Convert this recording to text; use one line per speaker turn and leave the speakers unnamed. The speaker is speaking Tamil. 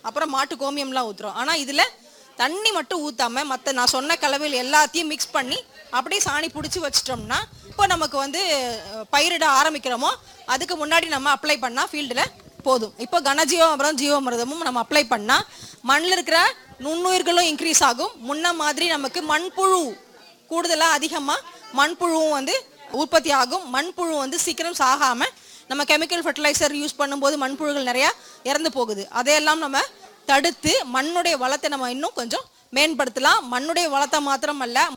அப்புறம் மாட்டு கோமியம்லாம் ஊற்றுறோம் ஆனால் இதில் தண்ணி மட்டும் ஊற்றாம மற்ற நான் சொன்ன கலவையில் எல்லாத்தையும் மிக்ஸ் பண்ணி அப்படியே சாணி பிடிச்சி வச்சிட்டோம்னா இப்போ நமக்கு வந்து அஹ், பயிரிட ஆரம்பிக்கிறோமோ அதுக்கு முன்னாடி நம்ம அப்ளை பண்ணால் ஃபீல்டில் போதும் இப்போ கனஜீவாமிரம் ஜீவாமிரதமும் நம்ம அப்ளை பண்ணால் மண்ணில் இருக்கிற நுண்ணுயிர்களும் இன்க்ரீஸ் ஆகும் முன்ன மாதிரி நமக்கு மண்புழு கூடுதலாக அதிகமாக மண்புழுவும் வந்து உற்பத்தி ஆகும் மண்புழு வந்து சீக்கிரம் சாகாமல் நம்ம கெமிக்கல் ஃபர்டிலைசர் யூஸ் பண்ணும்போது மண்புழுகள் நிறையா இறந்து போகுது அதையெல்லாம் நம்ம தடுத்து மண்ணுடைய வளத்தை நம்ம இன்னும் கொஞ்சம் மேம்படுத்தலாம் மண்ணுடைய வளத்தை மாத்திரம் அல்ல